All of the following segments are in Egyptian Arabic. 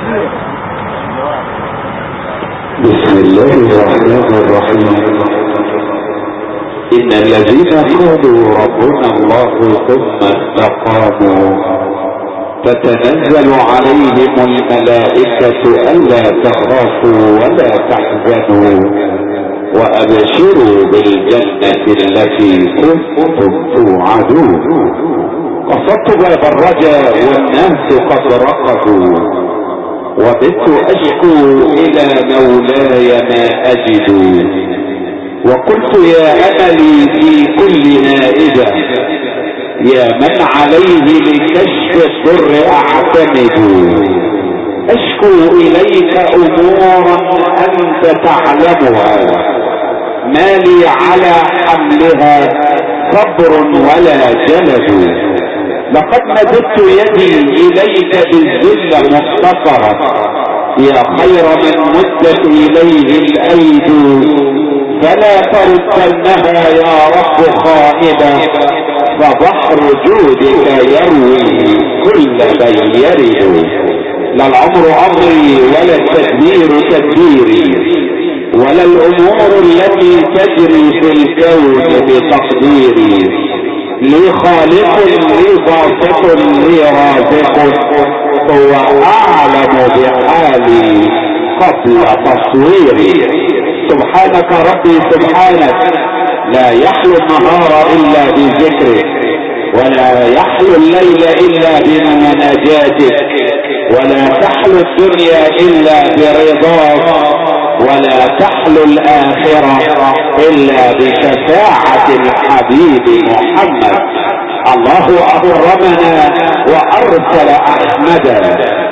بسم الله الرحمن الرحيم إن الذين قالوا ربنا الله ثم استقاموا تتنزل عليهم الملائكة ألا تخافوا ولا تحزنوا وأبشروا بالجنة التي كنتم توعدون قصدت باب الرجاء والناس قد رقدوا وبت أشكو إلى مولاي ما أجد وقلت يا أملي في كل نائبة يا من عليه لكشف الضر أعتمد أشكو إليك أمورا أنت تعلمها ما لي على حملها صبر ولا جلد لقد مددت يدي إليك بالذل مختصرة يا خير من مدت إليه الأيد فلا تردنها يا رب خائبة فبحر جودك يروي كل من يرد لا العمر امري ولا التدبير تدبيري ولا الامور التي تجري في الكون بتقديري لي خالق لي باسط لي رازق هو اعلم بحالي قبل تصويري سبحانك ربي سبحانك لا يحلو النهار الا بذكرك ولا يحلو الليل الا بمناجاتك ولا تحلو الدنيا الا برضاك ولا تحلو الاخرة الا بشفاعة الحبيب محمد الله اكرمنا وارسل احمدا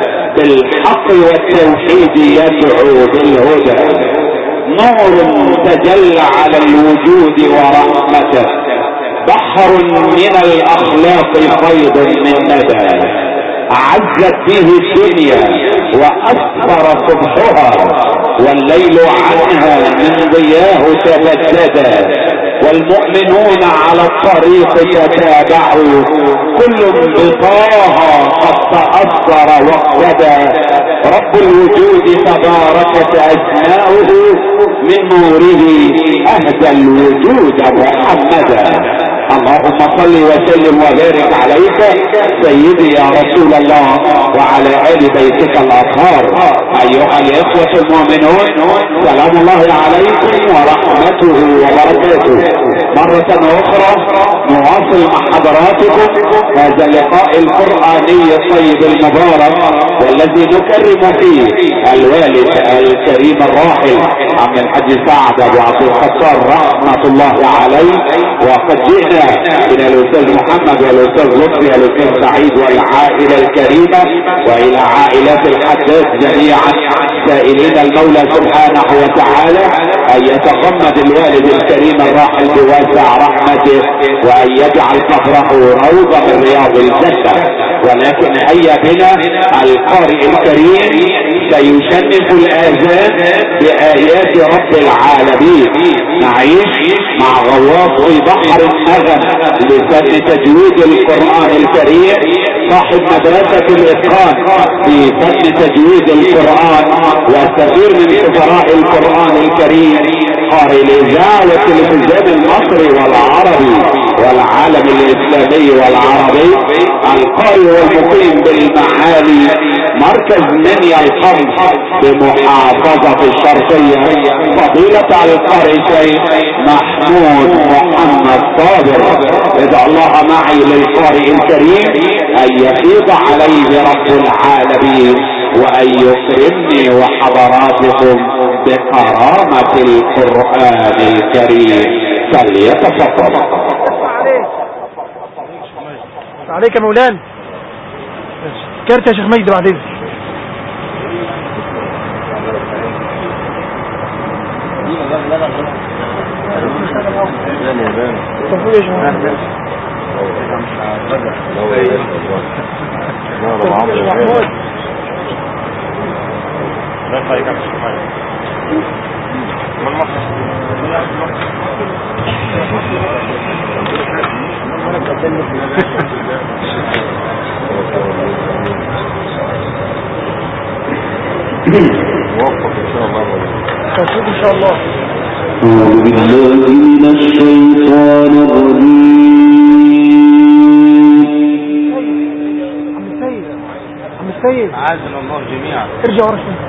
بالحق والتوحيد يدعو بالهدى نور تجلى على الوجود ورحمته بحر من الاخلاق فيض من ندى عزت به الدنيا واثر صبحها والليل عنها من ضياه تبددا والمؤمنون على الطريق تتابعوا كل بطاها قد تأثر واقتدى رب الوجود تباركت اسماؤه من نوره اهدى الوجود محمدا اللهم صل وسلم وبارك عليك سيدي يا رسول الله وعلى ال بيتك الاطهار ايها الاخوة المؤمنون سلام الله عليكم ورحمته وبركاته مرة اخرى نواصل مع حضراتكم هذا اللقاء القرآني الطيب المبارك والذي نكرم فيه الوالد الكريم الراحل عم الحج سعد ابو عبد الخطار رحمة الله عليه وقد جئنا الى الاستاذ محمد والاستاذ لطفي والاستاذ سعيد والعائلة الكريمة والى عائلات الحداث جميعا سائلين المولى سبحانه وتعالى ان يتغمد الوالد الكريم الراحل بواسع رحمته وان يجعل قبره روضة من رياض الجنة ولكن هيا بنا القارئ الكريم سيشنف الاذان بايات رب العالمين نعيش مع غواص في بحر النغم لفن تجويد القرآن الكريم صاحب مدرسة الاتقان في فن تجويد القرآن وكثير من سفراء القرآن الكريم قارئ الاذاعة والتلفزيون المصري والعربي والعالم الاسلامي والعربي القارئ والمقيم بالمعالي مركز منيا القمح بمحافظة الشرقية فضيلة القارئ شيخ محمود محمد صابر ادعو الله معي للقارئ الكريم ان يفيض عليه رب العالمين وان يكرمني وحضراتكم بكرامة القرآن الكريم فليتفضل عليك يا مولانا كارت يا شيخ مجدي بعد اذنك المفروض يا شيخ محمود موفق ان شاء الله توفيق ان شاء الله أعوذ بالله من الشيطان الرجيم عم السيد عم السيد عازنا الله جميعا ارجع ورا شوي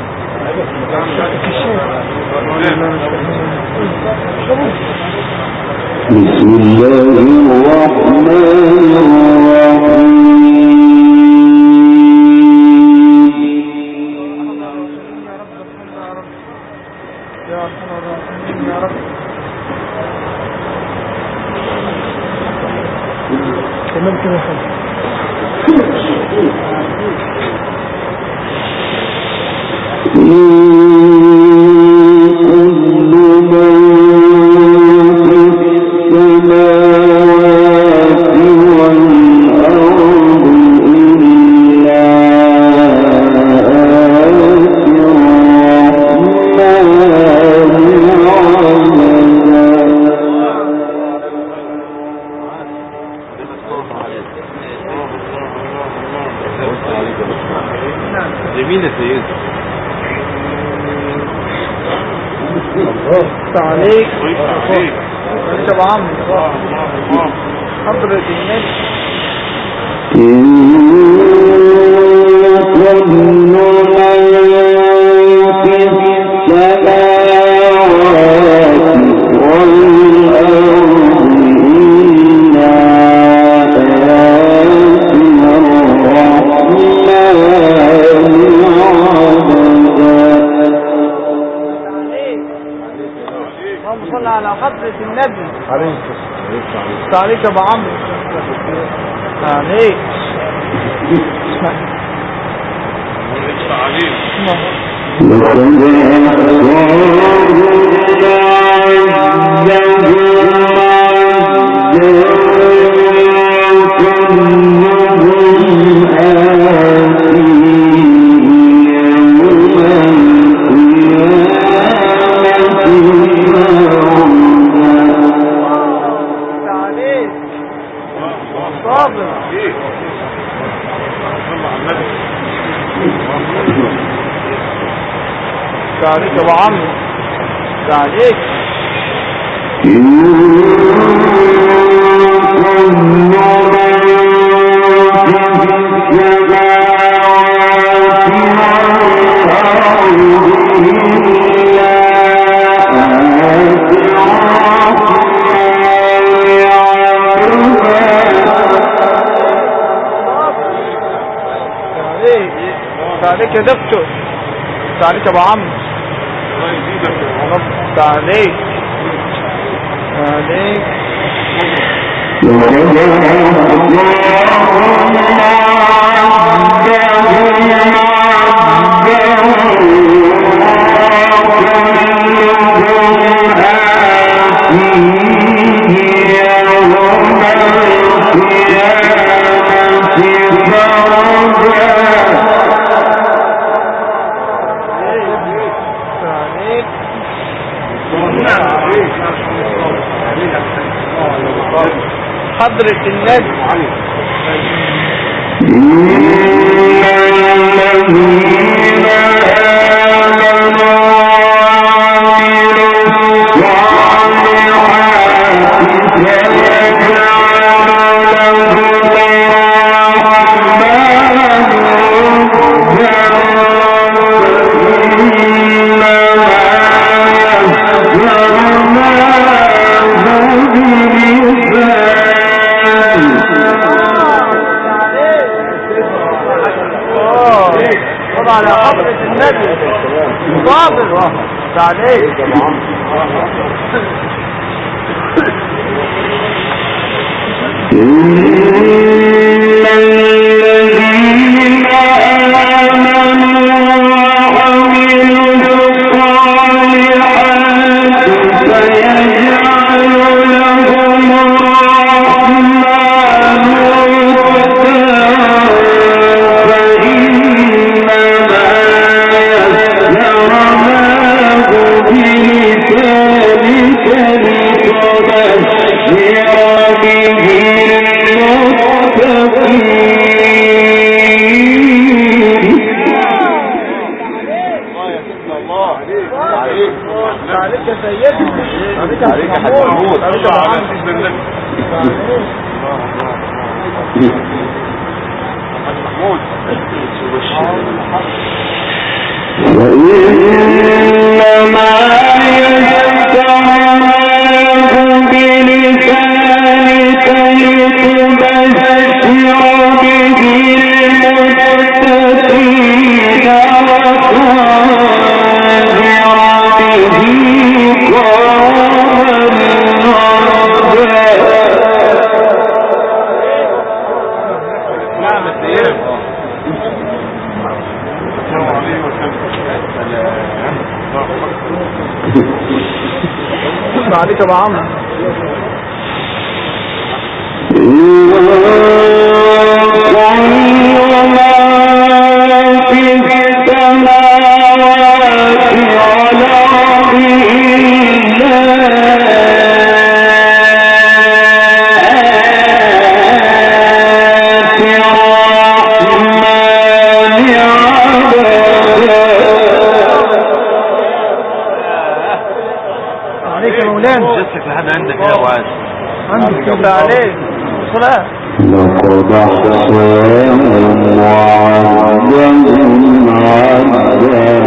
بسم الله الرحمن الرحيم يا ارحم الراحمين يا رب تمام كده يا خالد جميل يا سيدي عليك طيب عليك انت ابو عمرو حضرة النبي اللهم صل على حضرة النبي عليك عليك يا ابو عمرو عليك عليك صابر عليك يا ابو عمرو عليك عليك عليك يا دكتور عليك يا ابو عمرو رب عليك عليك عليك حضرة النبي صل على حضرة النبي صابر عليك به المتقين عليك يا سيدنا عليك يا عليك يا حاج محمود محمود عليك صلوا يا على محمد سيدنا النبي حاج محمود وإنما يستعمله بلسانك لتبشر به المتقين وتنذر به قوما نعم السيد صلوا عليه وسلم عليك يا ابو عمرو عليك يا مولانا جسك لحد عندك يا ابو عاد عندك يبقى عليك صلاة لقد احصاهم وعدهم عدا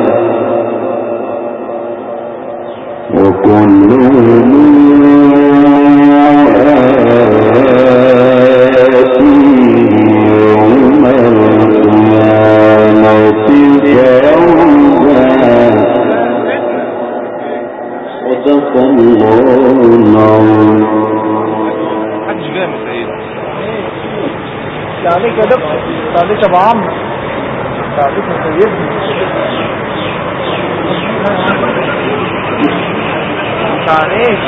وكلهم آتيه يوم القيامة فردا صدق الله العظيم محدش جاي من السيد عليك يا دكتور عليك يا ابو عمرو عليك يا سيدنا عليك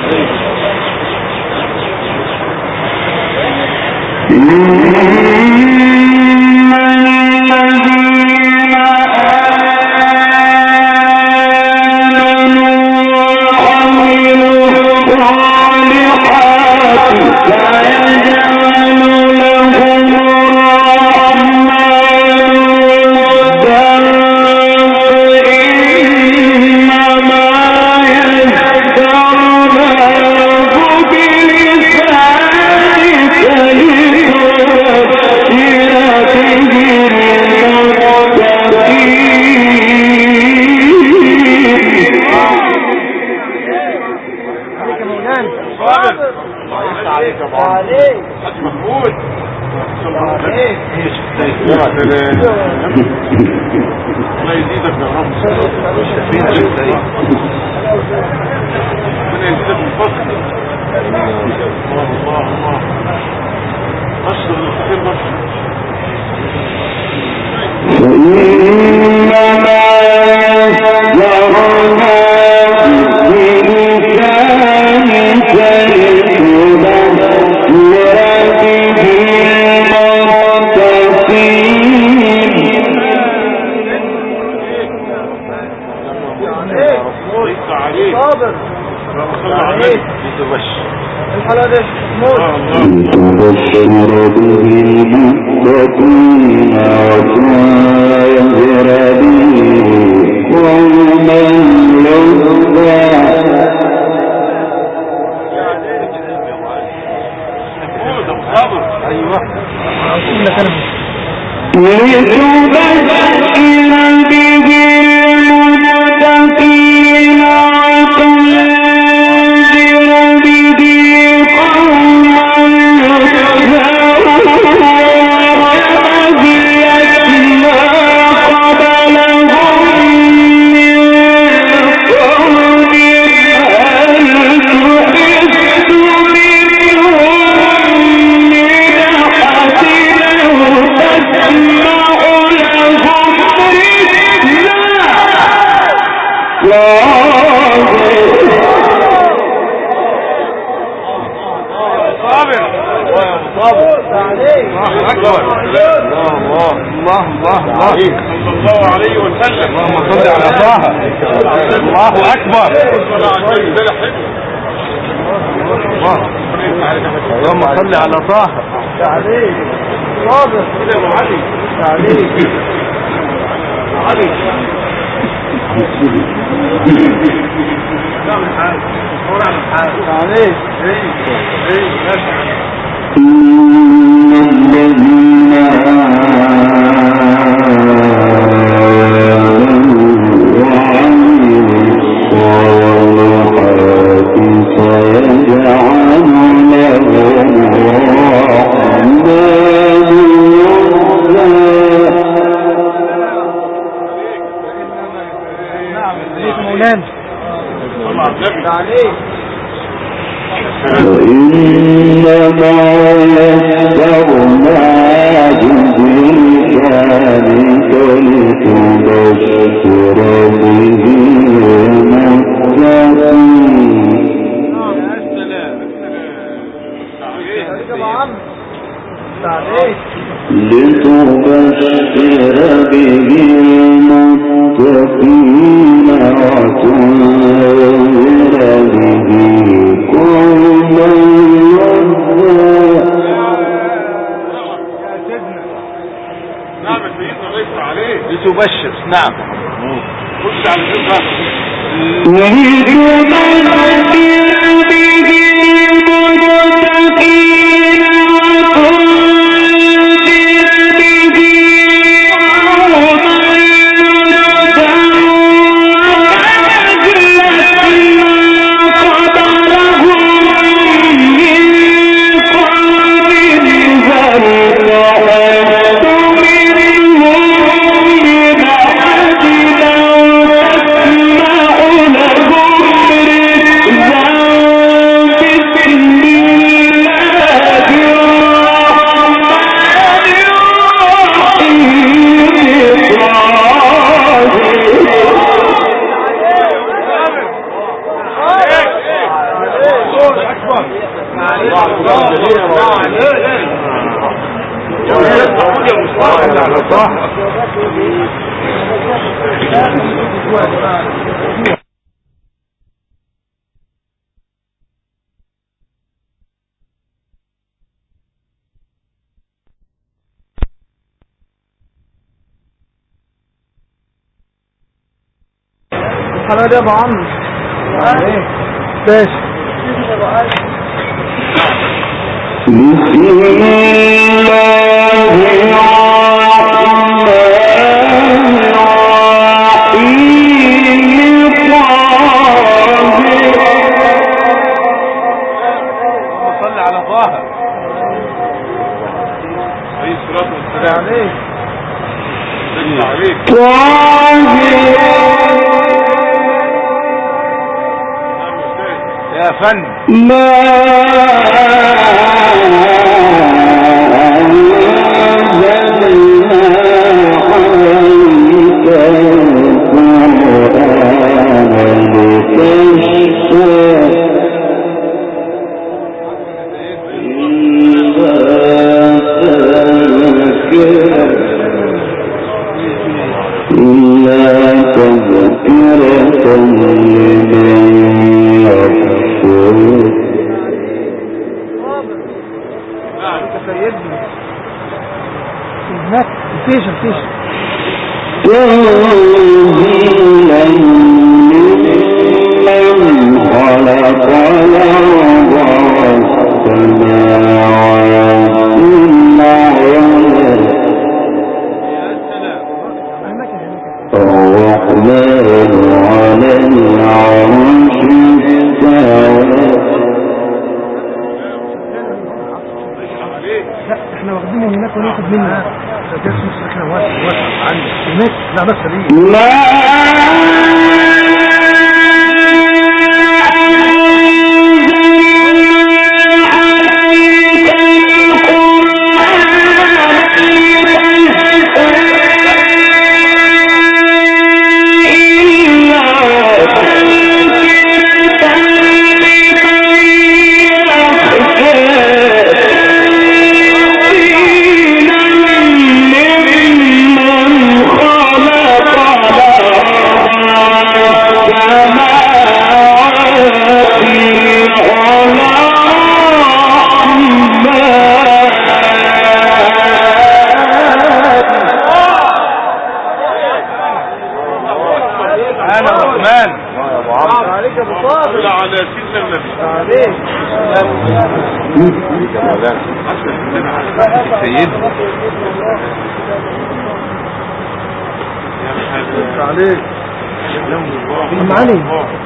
عليك يا مولانا صابر الله يفتح عليك يا ابو عمرو عليك حاج محمود عليك ايش يا سلام الله يزيدك يا رب فين يا سيد ربنا يزيدك من فضلك الله الله الله اشهر الخير بس فإنما يسرناه بلسانك لتبشر به المتقين ليس عليك صابر اللهم صل على النبي يتبشر الحلقة دي موت الله الله لتبشر به المتقين وتنذر به قوما لدا محمود ابو صابر ايوه اقول لك انا لتبشر به المتقين وتنذر به قوما يتبعون ما قبلهم من قول هل تحس منهم من أحد لو تسمع لهم صابر صابر عليك الله اكبر الله الله الله الله الله صلى الله عليه وسلم اللهم صل على طه الله اكبر اللهم صل على طه عليك صابر كده يا ابو علي عليك علي إن الذين آمنوا وعملوا الصالحات سيجعل لهم الرحمن ودا مولانا وإنما يسرناه بلسانك لتبشر به المتقين لتبشر به المتقين وتنذر به قوما لدا نعم سيدنا الله يفتح عليك لتبشر نعم خش على الجبهة لتبشر به المتقين وتنذر به قوما الحلاوه دي يا ابو عمرو ماشي بسم الله الرحمن الرحيم صل على طه عليه الصلاة والسلام عليك عليك يا فن ما إلا تذكرة لمن يخشى سيدنا هناك فيش فيش تنزيلا ممن خلق الأرض والسماوات العلى الرحمن على العرش استوى لا احنا واخدين من هناك وناخد من هناك ده ده اسمه احنا واسع واسع عني هناك لا بس ليه ما خلق الأرض سيدنا النبي عليك سيدنا عليك أم علي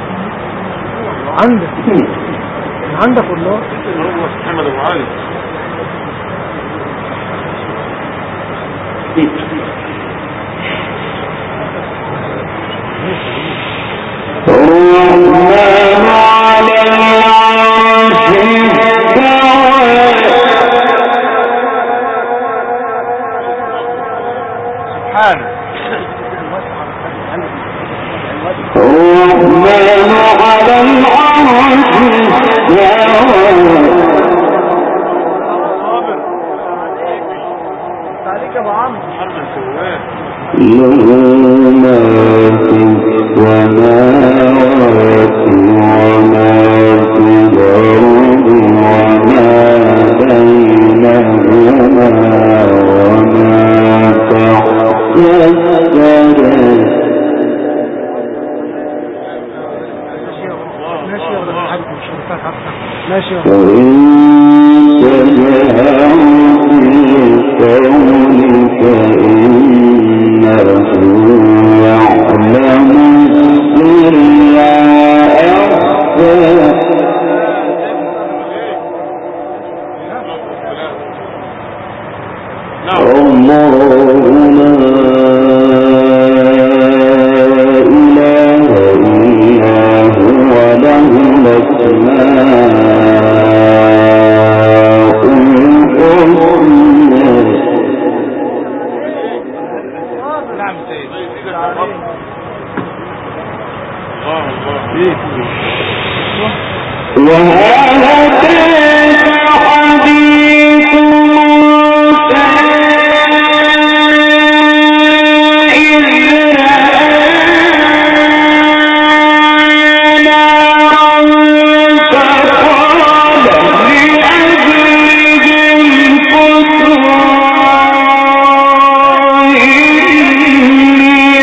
عندك عندك والله محمد ابو علي الرحمن على العرش استوى سبحانه الرحمن على العرش استوى عليك يا ابو عمرو محمد سواه له ما في السماوات وما في الأرض وما بينهما وما تحت الثرى ماشي يا ولد الحاج مش هنفعك اكتر ماشي يا ولد وإن تجهر بالقول فإنه يعلم السر وأخفى نعم الله لا إله إلا هو له الأسماء الحسنى نعم سيدي الله الله فيك وهل أتاك حديث موسى إذ رأى نارا فقال لأهلهم كثوا إني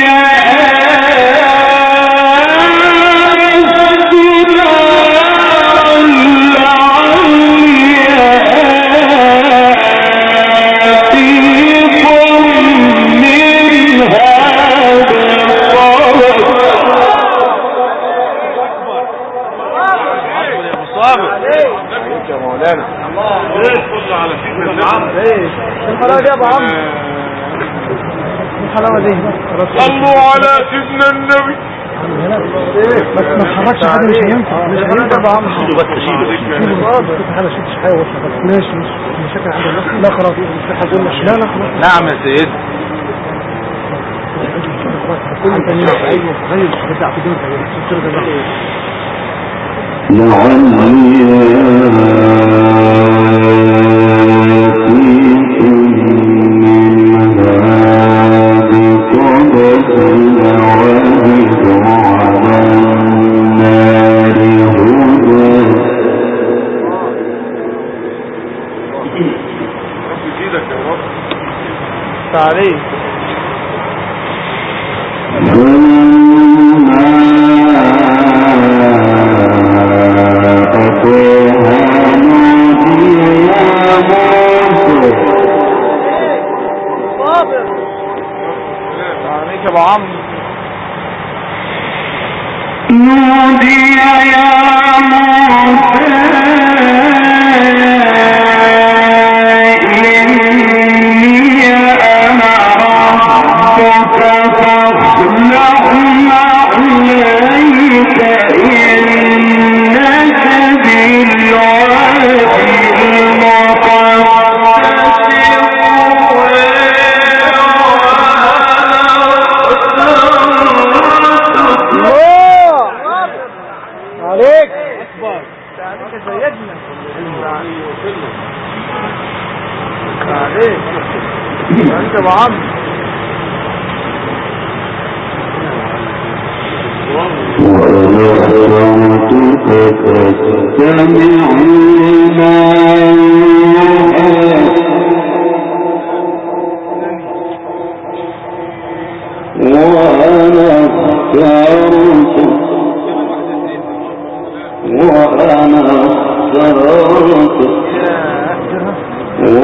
آنست نارا لعلي آتيكم منها بقبس يا ابو صابر يا مولانا صل على سيدنا النبي ايه الحلاوه دي يا ابو عمرو الحلاوه دي صلوا على سيدنا النبي بس ما تحركش حاجه مش هينفع مش هينفع يا ابو عمرو شيله بس شيله هذا شيء مش حاجه وصل بس ماشي مش مشاكل عند الناس لا خلاص مش هقول لا لا خلاص نعم يا سيدي كل تاني ايوه غير بدع في دون لعلي آتيكم منها بقبس وأجد على النار هدى رب يزيدك يا رب تعريف فلما أتاها نودي يا موسى عليك يا ابو عمرو نودي يا موسى إني أنا ربك فاخلع عليك إنك بالوادي المقدس عليك عليك سيدنا عليك انت ابو عمرو وأمرتك فاستمع لما يوحى وأنا اخترتك وأنا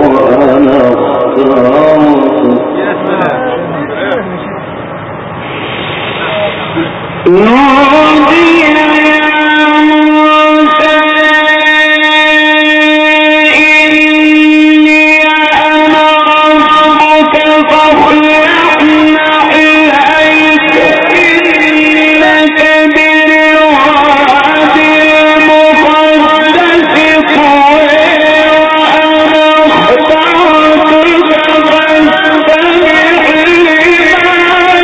وأنا اخترتك يا سلام نودي يا موسى إني أنا ربك فاخلع نعليك إنك بالواد المقدس طوى وأنا اخترتك فاستمع لما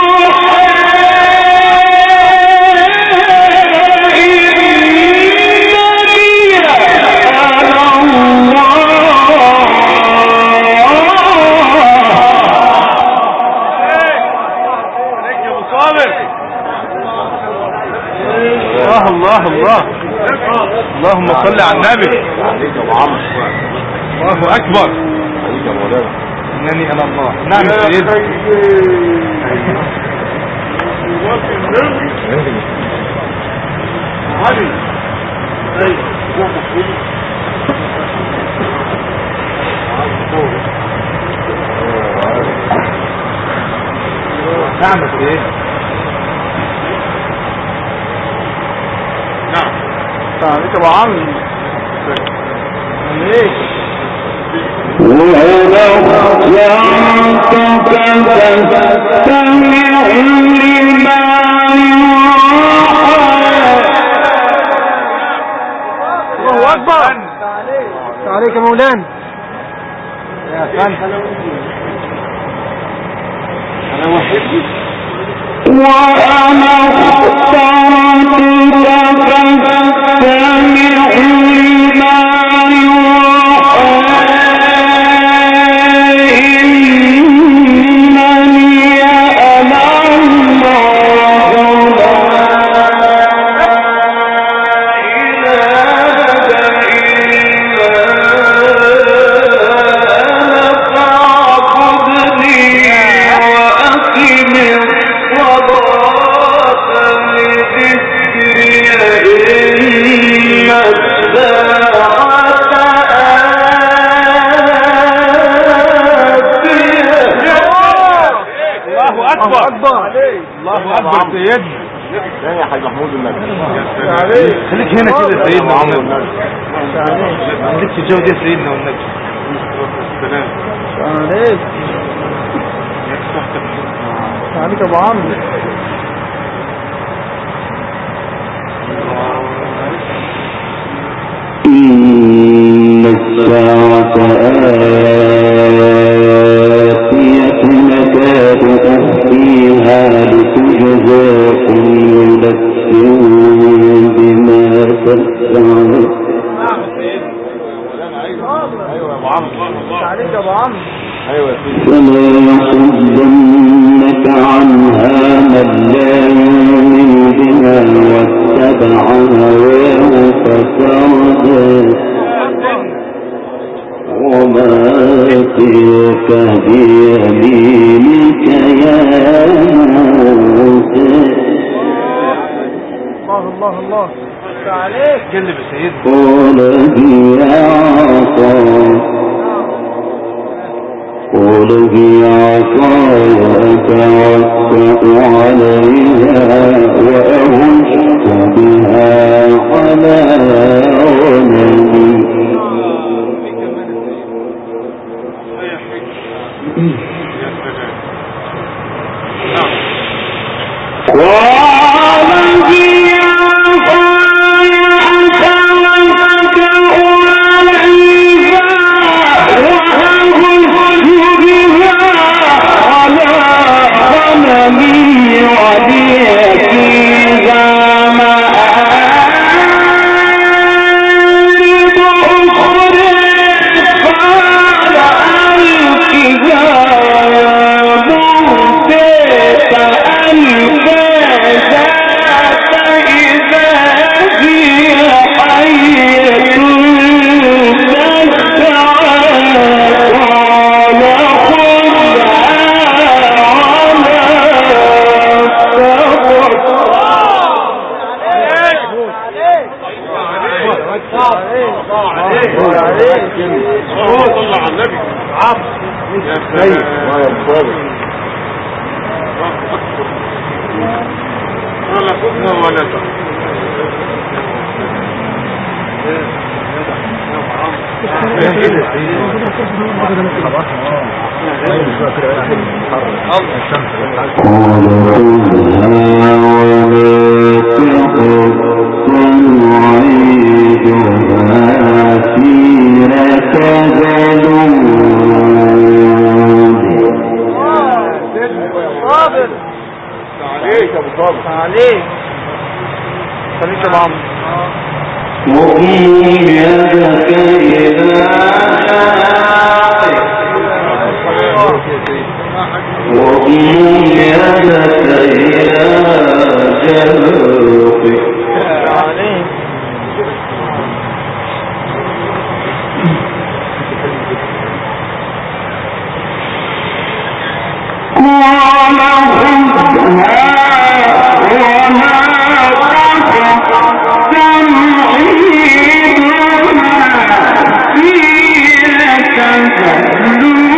عليك يا ابو صابر الله الله الله اللهم صل على النبي عليك يا ابو عمرو الله اكبر عليك يا مولانا انني انا الله نعم يا سيدي نعم يا سيدي نعم عليك يا ابو عمرو عليك الله اكبر عليك يا مولانا يا فندم انا وحيد وأنا اخترتك فاستمع لما يوحى إنني أنا الله لا إله إلا أنا فاعبدني وأقم الصلاة لذكري إن الساعة آتية الله اكبر الله اكبر سيدنا ثاني يا حاج محمود النبي خليك هنا كده سيدنا عمرو والنبي النبي ما خليكش جو دي سيدنا والنبي عليك عليك يا ابو عمرو إن الساعة آتية نكاد أخفيها لتجزى كل نفس بما تسعى عليك يا ابو عمرو ايوه يا سيدي فلا يصدنك عنها من لا يؤمن بها واتبع هواه فتردى وما تلك بيمينك يا موسى الله الله الله عليك قلب يا سيدنا قال هي عصا قل هي عصاي أتوكأ عليها وأهش بها على غنمي قال هي عصاي أتوكأ عليها وأهش بها على غنمي ولي فيها مآرب أخرى قال ألقها يا موسى فألقى ذات سيد ما يا مصابر ولا كنا ولا تحت قال خذها ولا تخف سنعيدها سيرة جنود عليك يا ابو صابر عليك خليك يا عم وضم يدك إلى وضم يدك إلى جنبك عليك قال خذها وما تخف سنعيدها سيرة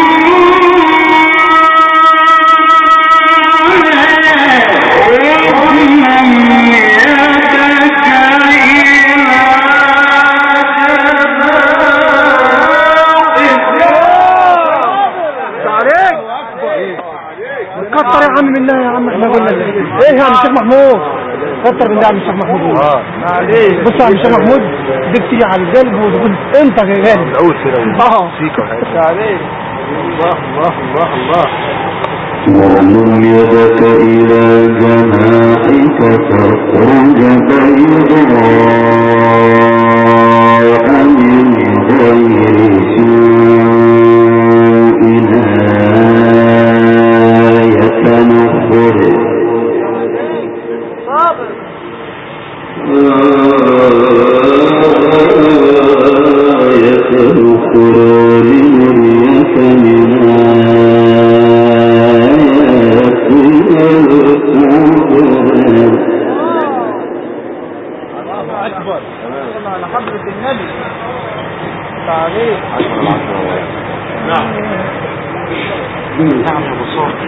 وضم يدك عليك كتر يا عم بالله يا عم احنا قلنا ايه يا عم الشيخ محمود كتر بالله يا عم الشيخ محمود عليك بص يا عم الشيخ محمود دي بتيجي على القلب وتقول انت يا غالي العود كده اه فيك وحاجة عليك الله الله الله الله واضم يدك إلى جناحك تخرج بيضاء من غير سوء آية نخرج آية أخرى لنريك من آياتنا الكبرى على حضرة النبي عليك نعم نعم يا ابو صابر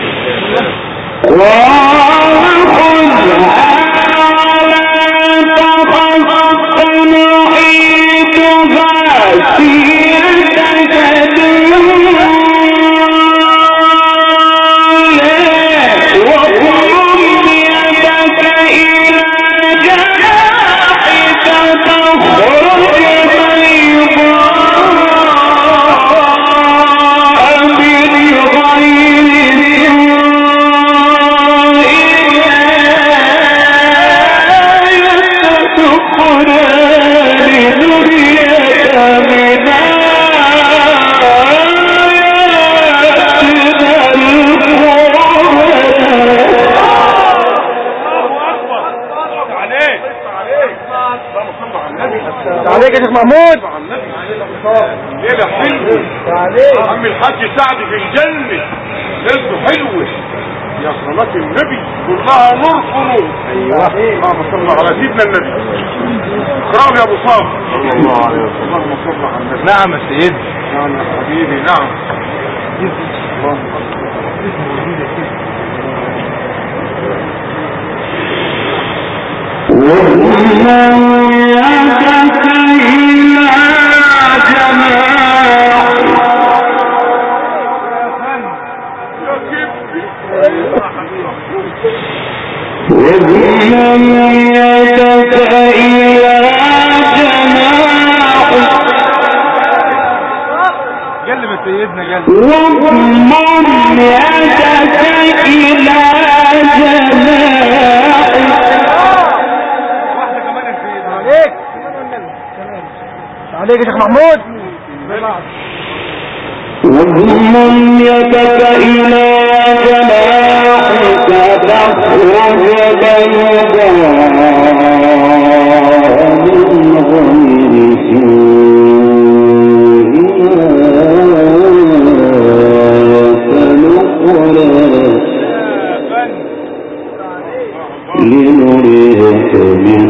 قال خذها لا تخف سنعيدها سيرتك الأولى وضم يدك إلى جناحك تخرج بيضاء من غير عليك عليك اللهم صل على النبي عليك يا شيخ محمود على النبي ليلة حلوة عليك عم الحاج سعد في الجنة ليلته حلوة يا صلاة النبي كلها نور في نور ايوه اللهم صل على سيدنا النبي اقرأوا يا ابو صابر صلى الله عليه وسلم اللهم صل على النبي نعم يا سيدي نعم يا حبيبي نعم يا كبي وضم يدك إلى جناحك قلب سيدنا قلب واضمم يدك إلى جناحك واحدة كمان يا سيدنا عليك عليك يا شيخ محمود واضمم يدك إلى جناحك تخرج بيضاء من غير سوء آية نخرى لنريك من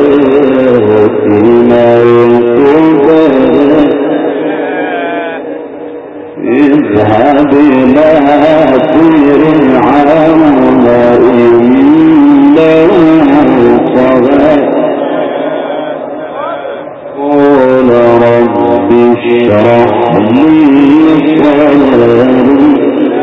آياتنا الكبرى اذهب إلى فرعون إنه طغى قال رب اشرح لي صدري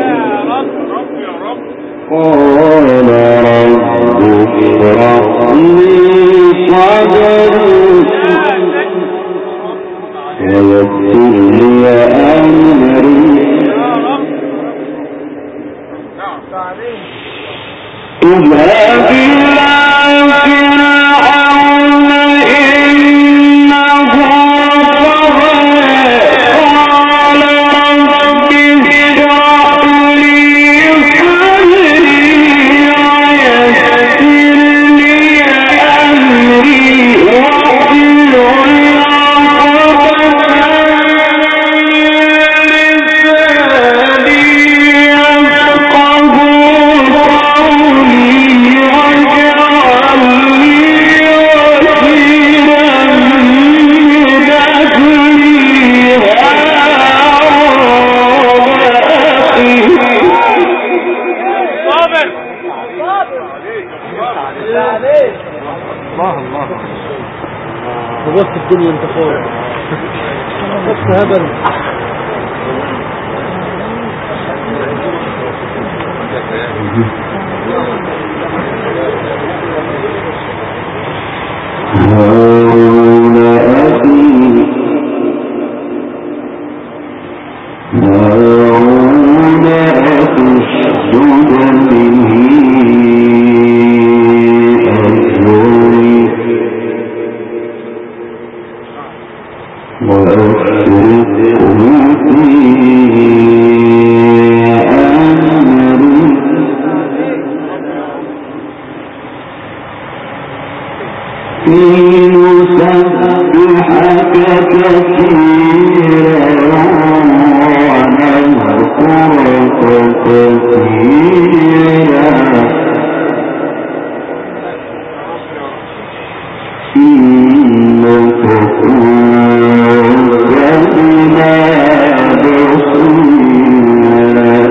قال رب اشرح لي صدري ويسر لي أمري اذهب إلى فرعون إنه طغى قال رب اشرح لي صدري ويسر لي أمري واحلل الله الله وبص الدنيا انت فوق بص هبل هارون أخي هارون أخي اشدد به أزري وأشركه في أمري لنسبحك كثيرا ونذكرك كثيرا إنك كنت بنا بصيرا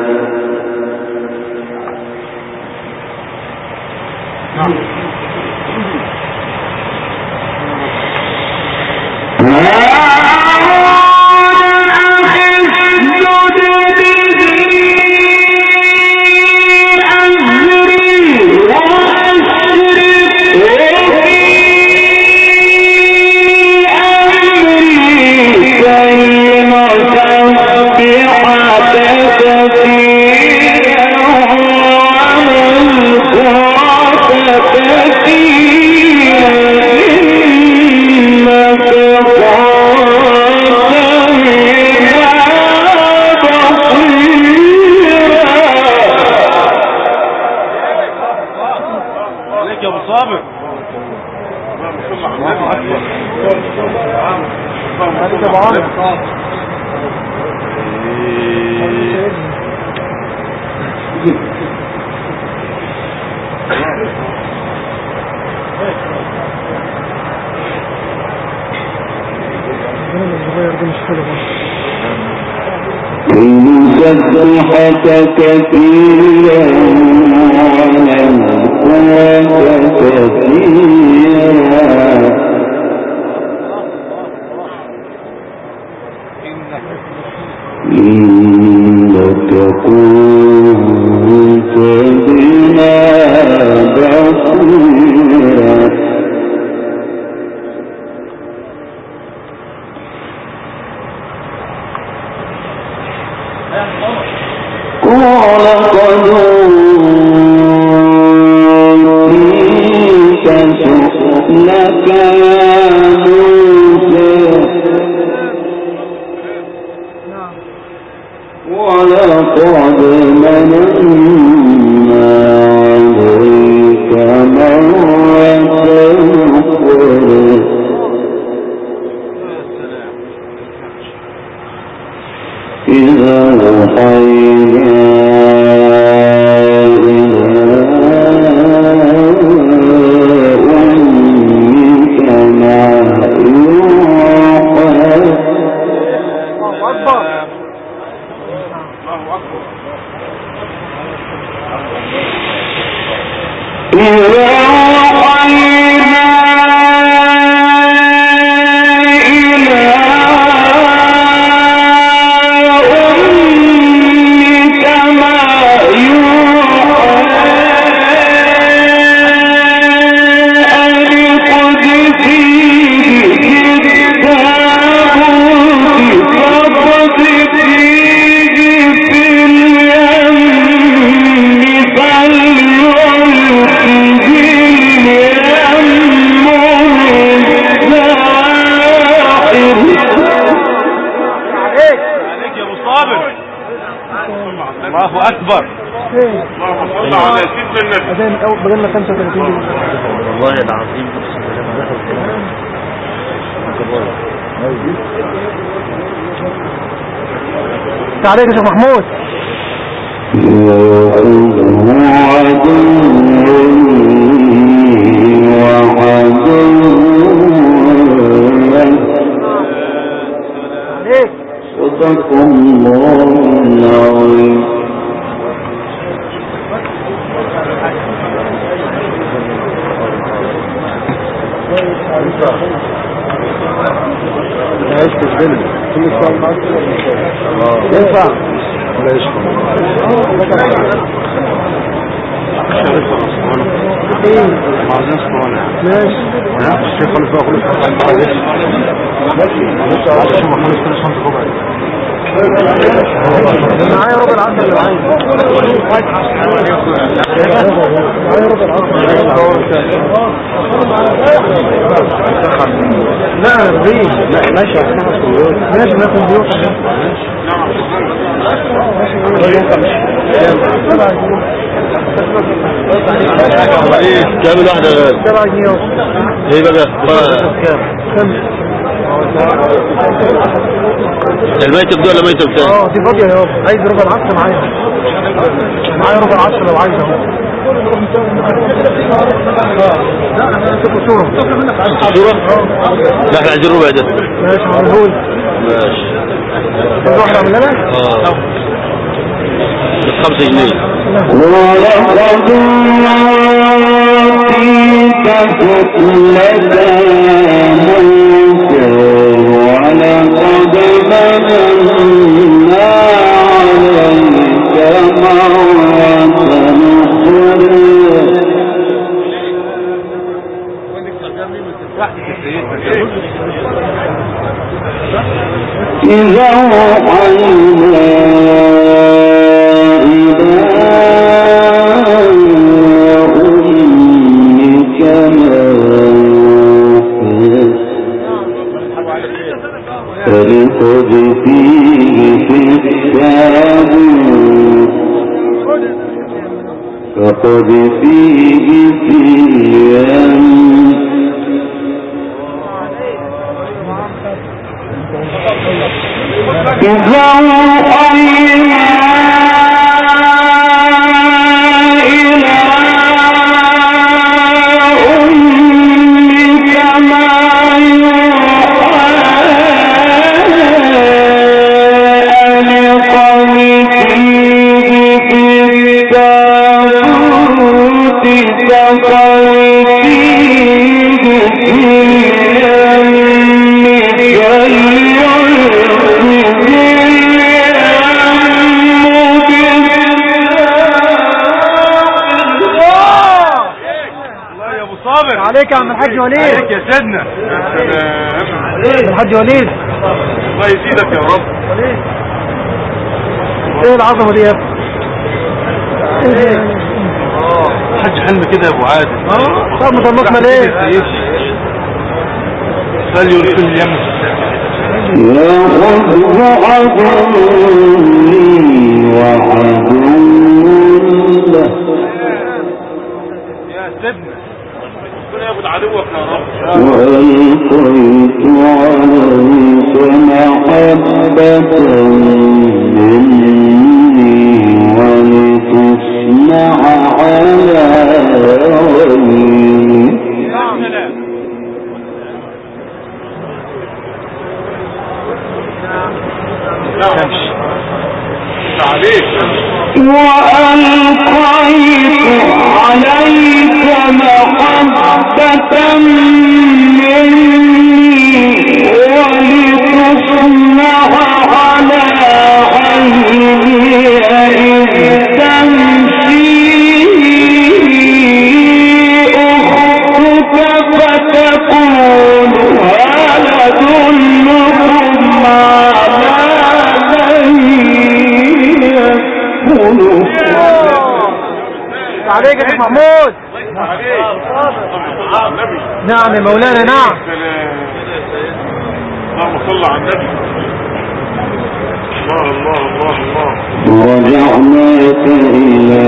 عليك يا ابو صابر الله اكبر عليك يا ابو عمرو الصغير ده مش حلو لنسبحك كثيرا ونذكرك كثيرا إنك كنت بنا بصيرا قال قد أوتيت سؤلك يا موسى ولقد مننا عليك مرة أخرى إذا أوحينا إلى أمك ما يوحى الله اكبر إذا أوحينا إلى أمك ما يوحى أن قذفيه في التابوت فاقذفيه في اليم فليلقه اليم بالساحل عليك يا ابو صابر الله اكبر اللهم صل على سيدنا النبي أذان أول بقالنا 35 دقيقة والله العظيم تعالى يا شيخ محمود يأخذه عدو وعدو عليك صدق الله العظيم عيش في الدنيا كل شوية معاك ينفع ولا يشفع ماشي الشيخ خلص بقى خلص الشيخ محمود كل شنطة ربع معايا ربع العصر اللي معايا معايا ربع العصر لا ربيع لا ماشي ماشي ناخد بيوت كام الواحدة غالي سبعة جنيه ايه بقى كام؟ كام؟ الميتة بدو ولا ميتة بتاعي اه دي فاضية يا بابا عايز ربع العصر لو عايز معايا ربع العصر لو عايز اهو شوفوا صورة صورة لا احنا عايزين ربع ده ماشي معملهولي ماشي كل واحد عمل لنا اه بس خمسة جنيه ولقد أوتيت سؤلك يا موسى ولقد مننا عليك مرة أخرى إذا أوحينا إلى أمك ما يوحى فلقذفيه في التابوت فقذفيه في اليم إذا أوحينا إلى أمك ما يوحى أن قذفيه في التابوت فقذفيه في اليم الله يا ابو صابر عليك يا عم الحاج وليد عليك يا سيدنا يا سلام الحاج وليد الله يزيدك يا رب ايه العظمة دي يا ابني ايه دي؟ حج حلم كده يا ابو عادل طب مطلقنا ليه قال يرسل اليم يأخذ عدو لي وعدو له يا سيدنا ربنا ياخد عدوك يا رب وألقيت عليك محبة مني ولتصنع على عيني يا سلام تمشي عليك وألقيت عليك محبة مني ولتصنع على عيني إذ تمشي أختك فتقول هل أدلكم على من يكون عليك يا شيخ محمود عليك النبي نعم يا مولانا نعم سلام اللهم صل على النبي الله الله الله الله ورجعناك إلى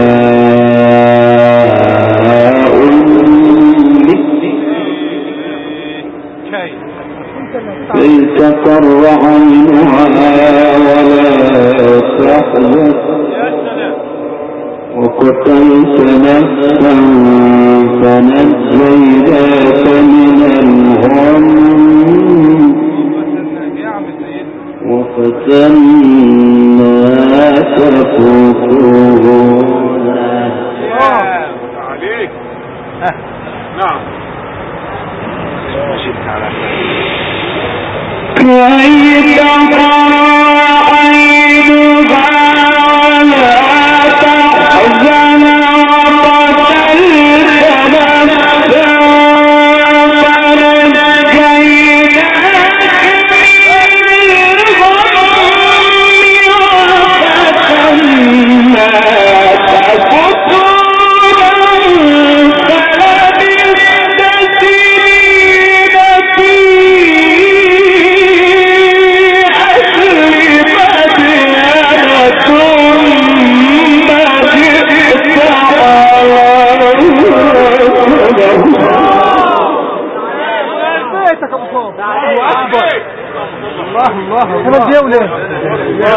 أمك كي تقر عينها ولا تحزن وقتلت نفسا فنجيناك من الغم وفتناك فتونا عليك نعم كي تقر عينها ولا تحزن وقتلت نفسا فنجيناك من الغم وفتناك فتونا فلبثت سنين في أهل مدينة ثم جئت بيتك ابو صوت الله اكبر الله الله الله الجولة يا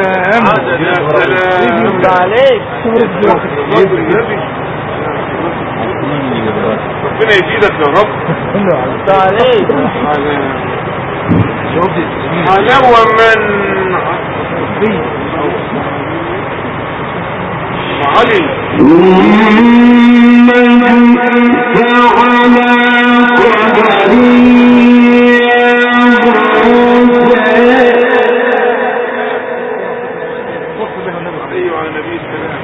سلام عليك ربنا يزيدك يا رب عليك حلاوة من علي ثم جئت على قدري ايوه على نبي السلام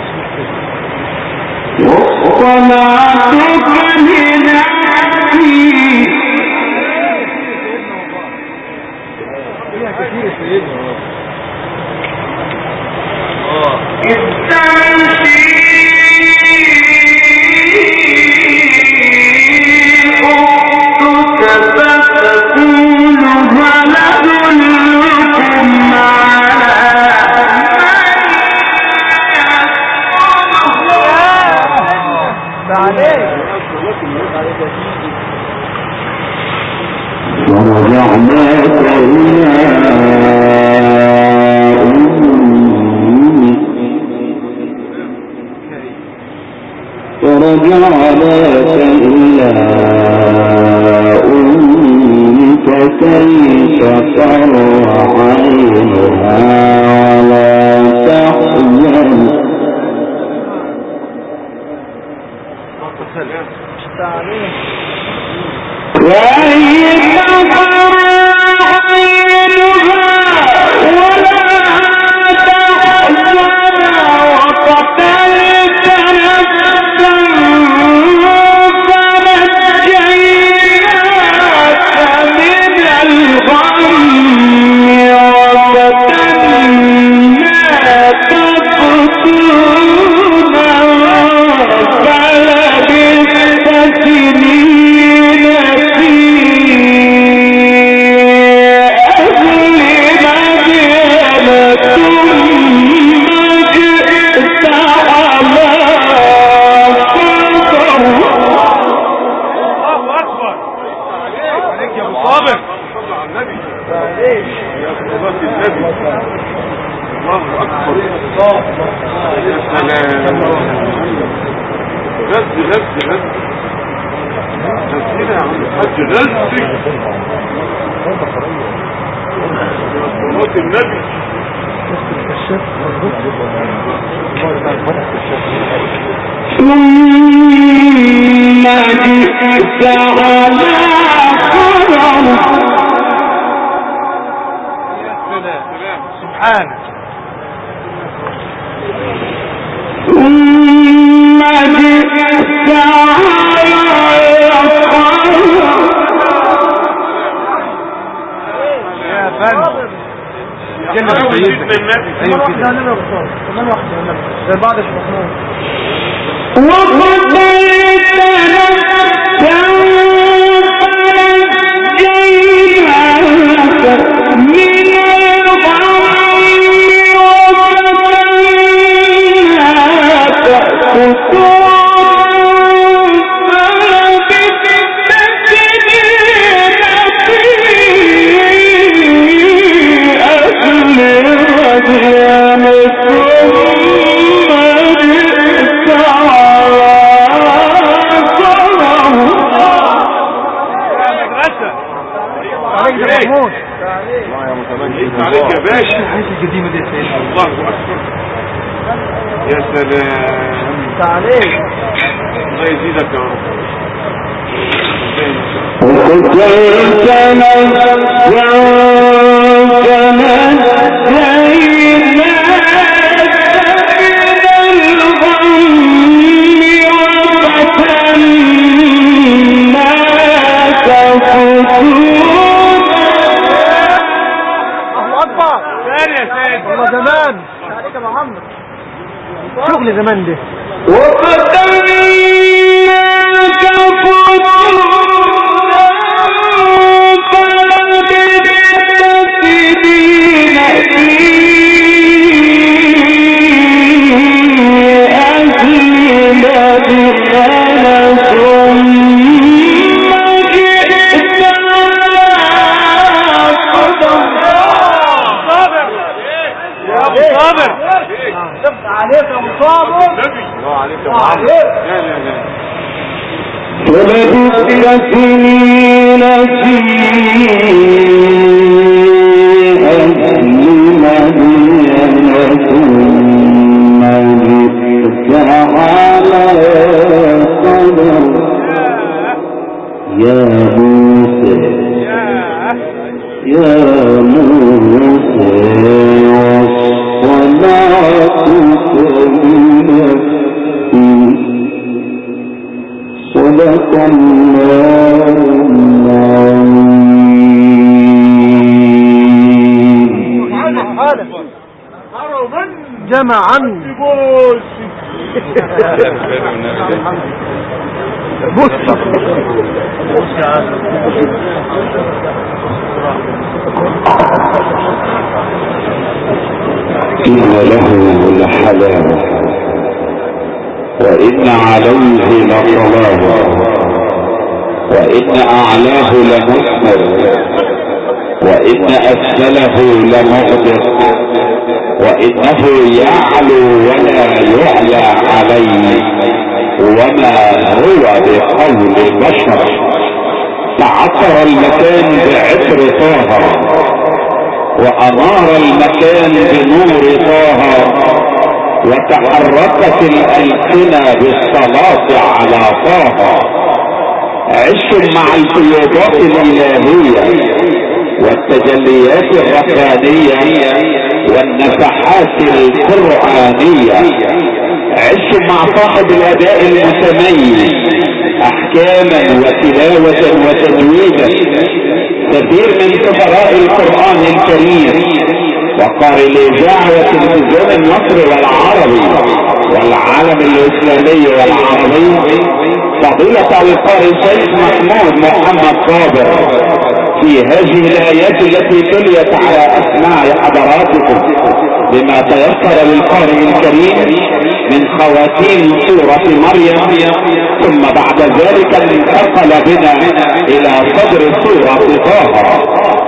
واصطنعتك لنفسي فرجعناك إلى أمك فرجعناك إلى أمك كي تقر عينها ولا تحزن كي تقر عينها ولا تحزن وقتلت نفسا فنجيناك من الغم وفتناك فتونا فلبثت سنين في أهل مدينة ثم جئت على قدر الله اكبر عليك يا ابو صابر صل على النبي يا صلاة النبي الله اكبر يا سلام غز غز غز غزينا يا عم الحاج غزي يا صلاة النبي ثم جئت على قدر سبحانك ثم جئت على قدر يا فندم جنة سيدنا ايوه كده زي بعض يا شيخ محمود وقتلت نفسا فنجيناك من الغم وفتناك فتوحا فلبثت سنين في أهل الرجال ثم جئت على صنم مدرسة عليك يا شيخ محمود عليك يا باشا عايز القديمة دي الله أكبر يا سلام عليك الله يزيدك يا رب وقتلت نفسا فنجيناك من الغم وفتناك فتوحا الله اكبر ثاني يا سيد والله زمان عليك يا محمد شغل زمان ده وفتناك فتوحا فلبثت سنين في أهل مدخل ثم جئت على قدر صابر يا ابو صابر شفت عليك يا مصابر نبي الله عليك يا محمد لا لا لا ولبثت سنين في أهل مدين ثم جئت على قدر يا موسى يا يا موسى والصلاة كلمة صدق الله العظيم جمعا بص إن له لحلاوة وإن عليه لصلاوة وإن أعلاه لمثمر وإن أسفله لمغدق وإنه يعلو ولا يعلى عليه وما هو بقول بشر تعطر المكان بعطر طه وأنار المكان بنور طه وتحركت الألسنة بالصلاة على طه عش مع الفيوضات الإلهية والتجليات الربانية والنفحات القرآنية عش مع صاحب الأداء المتميز أحكاما وتلاوة وتجويدا كثير من سفراء القرآن الكريم وقارئ الإذاعة وتلفزيون النصر والعربي والعالم الإسلامي والعربي فضيلة القارئ الشيخ محمود محمد صابر في هذه الآيات التي تليت على أسماع حضراتكم بما تيسر للقارئ الكريم من خواتيم سورة مريم ثم بعد ذلك انتقل بنا إلى صدر سورة طه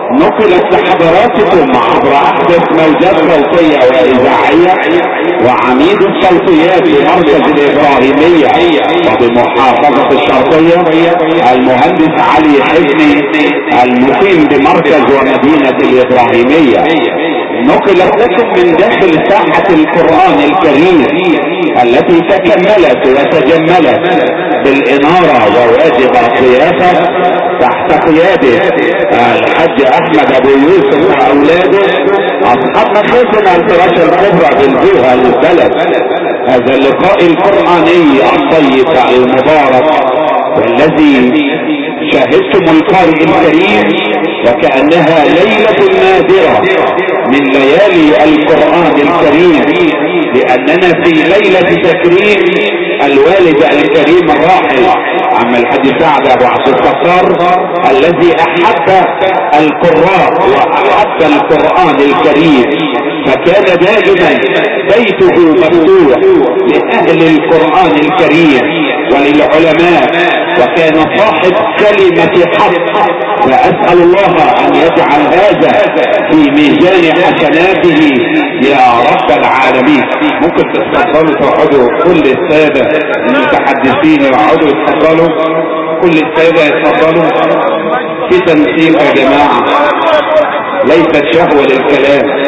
نقلت لحضراتكم عبر احدث موجات صوتيه واذاعيه وعميد الصوتيات بمركز الابراهيميه وبمحافظه الشرقيه المهندس علي حزمي المقيم بمركز ومدينه الابراهيميه نقلت لكم من داخل ساحه القران الكريم التي تكملت وتجملت بالاناره وواجب الضيافه تحت قياده الحج احمد ابو يوسف واولاده اصحاب مخازن الفراش الكبرى بالجوهة للبلد هذا اللقاء القرآني الطيب المبارك والذي شاهدتم القارئ الكريم وكأنها ليلة نادرة من ليالي القرآن الكريم لأننا في ليلة تكريم الوالد الكريم الراحل عم الحاج سعد ابو عبد الستار الذي احب القراء واحب القران الكريم فكان دائما بيته مفتوح لاهل القران الكريم وللعلماء وكان صاحب كلمة حق فاسأل الله ان يجعل هذا في ميزان حسناته يا رب العالمين ممكن تتفضلوا تقعدوا كل السادة المتحدثين يقعدوا يتفضلوا كل السادة يتفضلوا في تنسيق يا جماعة ليست شهوة للكلام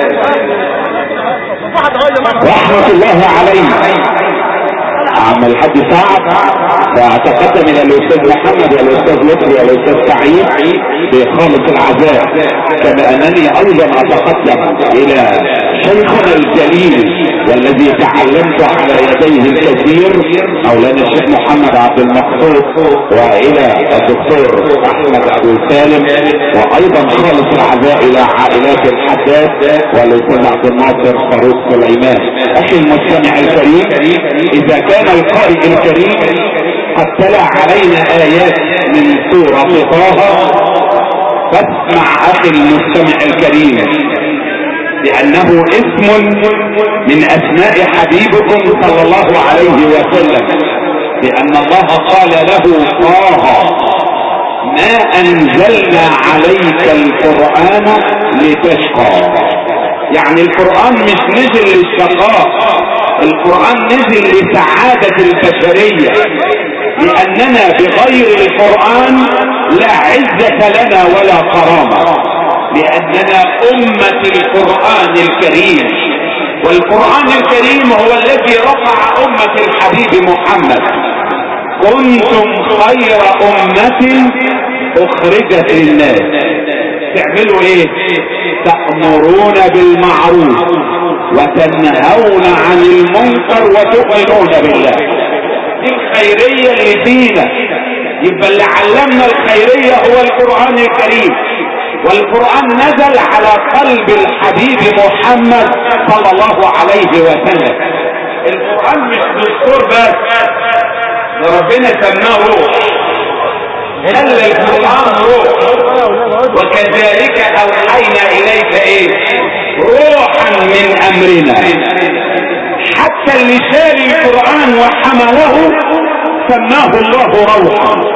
رحمة الله عليه عم الحاج سعد فاتقدم الى الاستاذ محمد والاستاذ لطفي والاستاذ سعيد بخالص العزاء كما انني ايضا اتقدم الى شيخنا الجليل والذي تعلمت على يديه الكثير مولانا الشيخ محمد عبد المقصود والى الدكتور احمد ابو سالم وايضا خالص العزاء الى عائلات الحداد والاستاذ عبد الناصر فاروق سليمان اخي المستمع الكريم اذا كان القارئ الكريم قد تلا علينا ايات من سورة طه فاسمع اخي المستمع الكريم لانه اسم من اسماء حبيبكم صلى الله عليه وسلم لان الله قال له طه ما انزلنا عليك القرآن لتشقى يعني القرآن مش نزل للشقاء القرآن نزل لسعادة البشرية لأننا بغير القرآن لا عزة لنا ولا كرامة لأننا أمة القرآن الكريم والقرآن الكريم هو الذي رفع أمة الحبيب محمد كنتم خير أمة أخرجت للناس تعملوا ايه تأمرون بالمعروف وتنهون عن المنكر وتؤمنون بالله دي الخيرية اللي فينا يبقى اللي علمنا الخيرية هو القرآن الكريم والقرآن نزل على قلب الحبيب محمد صلى الله عليه وسلم القرآن مش دستور بس ده ربنا سماه روح خلى القرآن روح وكذلك أوحينا إليك إيه روحا من أمرنا حتى اللي شال القرآن وحمله سماه الله روحا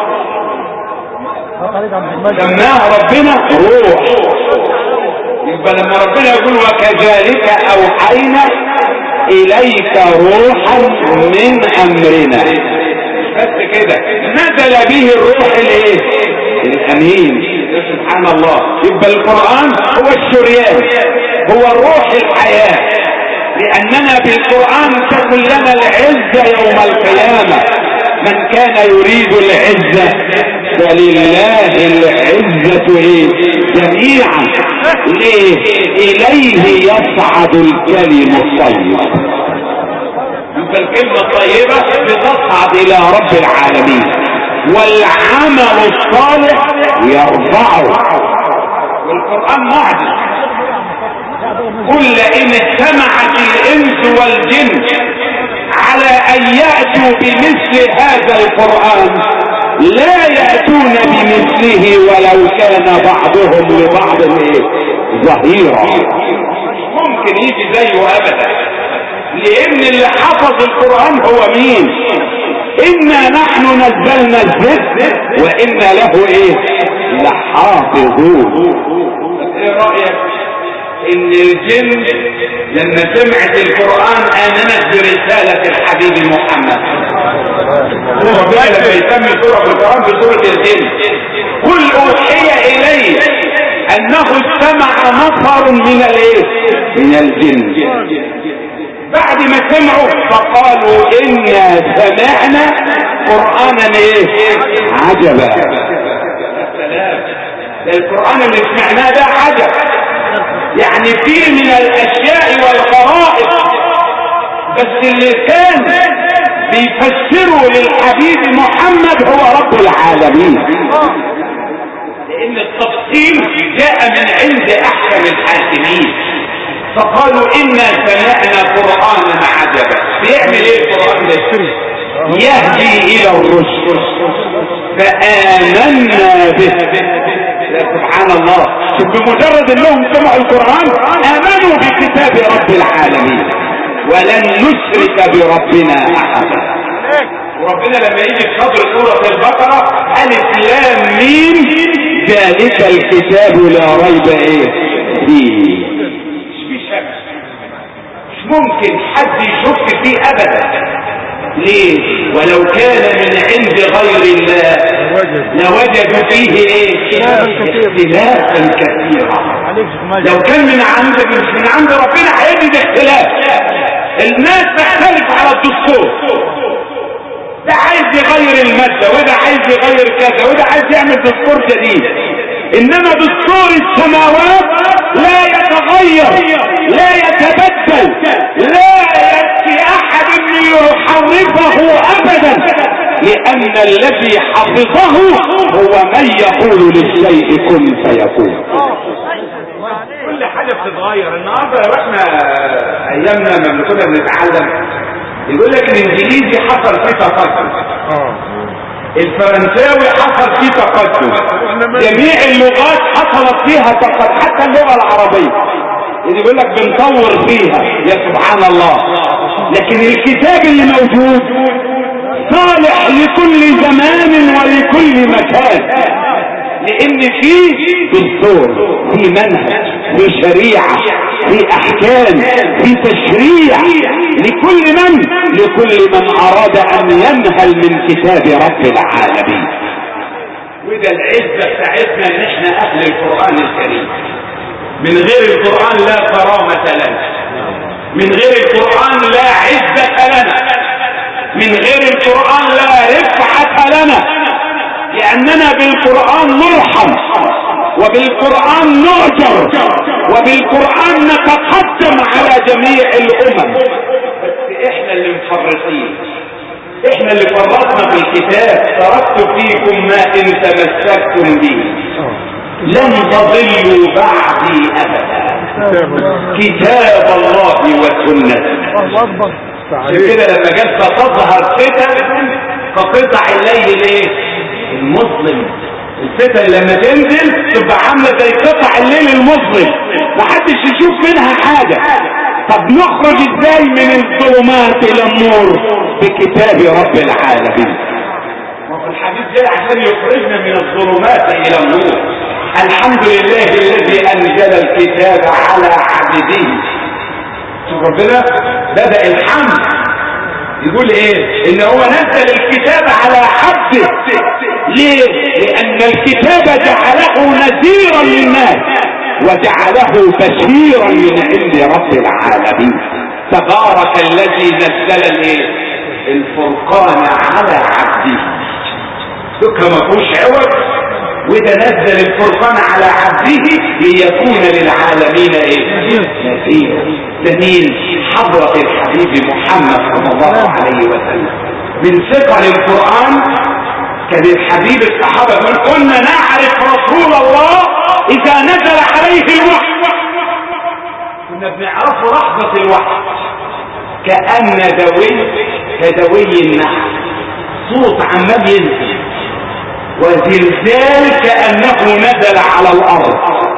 سماه ربنا روح يبقى لما ربنا يقول وكذلك اوحينا اليك روحا من امرنا بس كده نزل به الروح الايه الامين سبحان الله يبقى القرآن هو الشريان هو الروح الحياة لاننا بالقرآن تكون لنا العزة يوم القيامة من كان يريد العزة فلله العزة ايه جميعا ليه اليه يصعد الكلم الطيب يبقى الكلمة الطيبة بتصعد الى رب العالمين والعمل الصالح يرفعه والقرآن معجز كل ان اجتمعت الانس والجن على ان يأتوا بمثل هذا القرآن لا يأتون بمثله ولو كان بعضهم لبعض ظهيرا ممكن يجي زيه ابدا لان اللي حفظ القرآن هو مين انا نحن نزلنا الذكر وانا له ايه لحافظون ايه رأيك ان الجن لما سمعت القرآن امنت برسالة الحبيب محمد ربنا لما يسمي سورة في القرآن بسورة الجن قل اوحي الي انه استمع نفر من الايه من الجن بعد ما سمعوا فقالوا انا سمعنا قرآنا ايه عجبا القرآن اللي سمعناه ده عجب يعني فيه من الاشياء والغرائب بس اللي كان بيفسره للحبيب محمد هو رب العالمين لان التفصيل جاء من عند احكم الحاكمين فقالوا انا سمعنا قرآنا عجبا بيعمل ايه القرآن ده يهدي الى الرشد فآمنا به يا سبحان الله بمجرد انهم سمعوا القرآن امنوا بكتاب رب العالمين ولن نشرك بربنا احدا وربنا لما يجي في صدر سورة البقرة الف لام ميم ذلك الكتاب لا ريب ايه فيه مش شك مش ممكن حد يشك فيه ابدا ليه ولو كان من عند غير الله لوجدوا فيه ايه اختلافا كثيرا لو كان من عند مش من عند ربنا هيجد اختلاف الناس تختلف على الدستور ده عايز يغير المادة وده عايز يغير كذا وده عايز يعمل دستور جديد انما دستور السماوات لا يتغير لا يتبدل لا يأتي احد ان يحرفه ابدا لان الذي حفظه هو من يقول للشيء كن فيكون كل حاجة بتتغير النهاردة يا احنا ايامنا لما كنا بنتعلم يقول لك الانجليزي حصل فيه تقدم الفرنساوي حصل فيه تقدم جميع اللغات حصلت فيها تقدم حتى اللغة العربية اللي يقول لك بنطور فيها يا سبحان الله لكن الكتاب اللي موجود صالح لكل زمان ولكل مكان لان فيه دستور في منهج في شريعة في احكام في تشريع لكل من لكل من اراد ان ينهل من كتاب رب العالمين وده العزة بتاعتنا ان احنا اهل القرآن الكريم من غير القرآن لا كرامة لنا من غير القرآن لا عزة لنا من غير القرآن لا رفعة لنا لأننا بالقرآن نرحم وبالقرآن نؤجر وبالقرآن نتقدم على جميع الأمم بس احنا اللي مفرطين احنا اللي فرطنا في الكتاب تركت فيكم ما ان تمسكتم به لن تضلوا بعدي ابدا كتاب الله وسنته عشان كده لما جت تظهر فتن كقطع الليل ايه المظلم الفتن لما تنزل تبقى عامله زي قطع الليل المظلم محدش يشوف منها حاجه طب نخرج ازاي من الظلمات الى النور بكتاب رب العالمين ما هو الحديث جاي عشان يخرجنا من الظلمات الى النور الحمد لله الذي انزل الكتاب على عبده شوف ربنا بدا الحمد يقول ايه ان هو نزل الكتاب على عبده ليه لان الكتاب جعله نذيرا للناس وجعله بشيرا من عند رب العالمين تبارك الذي نزل الايه الفرقان على عبده ذكر ما فيهوش عوض وده نزل الفرقان على عبده ليكون للعالمين ايه نذيرا جميل حضرة الحبيب محمد صلى الله عليه وسلم من ثقل القرآن كان الحبيب الصحابة يقول كنا نعرف رسول الله اذا نزل عليه الوحي كنا بنعرفه لحظة الوحي كأن دوي كدوي النحل صوت عمال ينزل وزلزال كأنه نزل على الأرض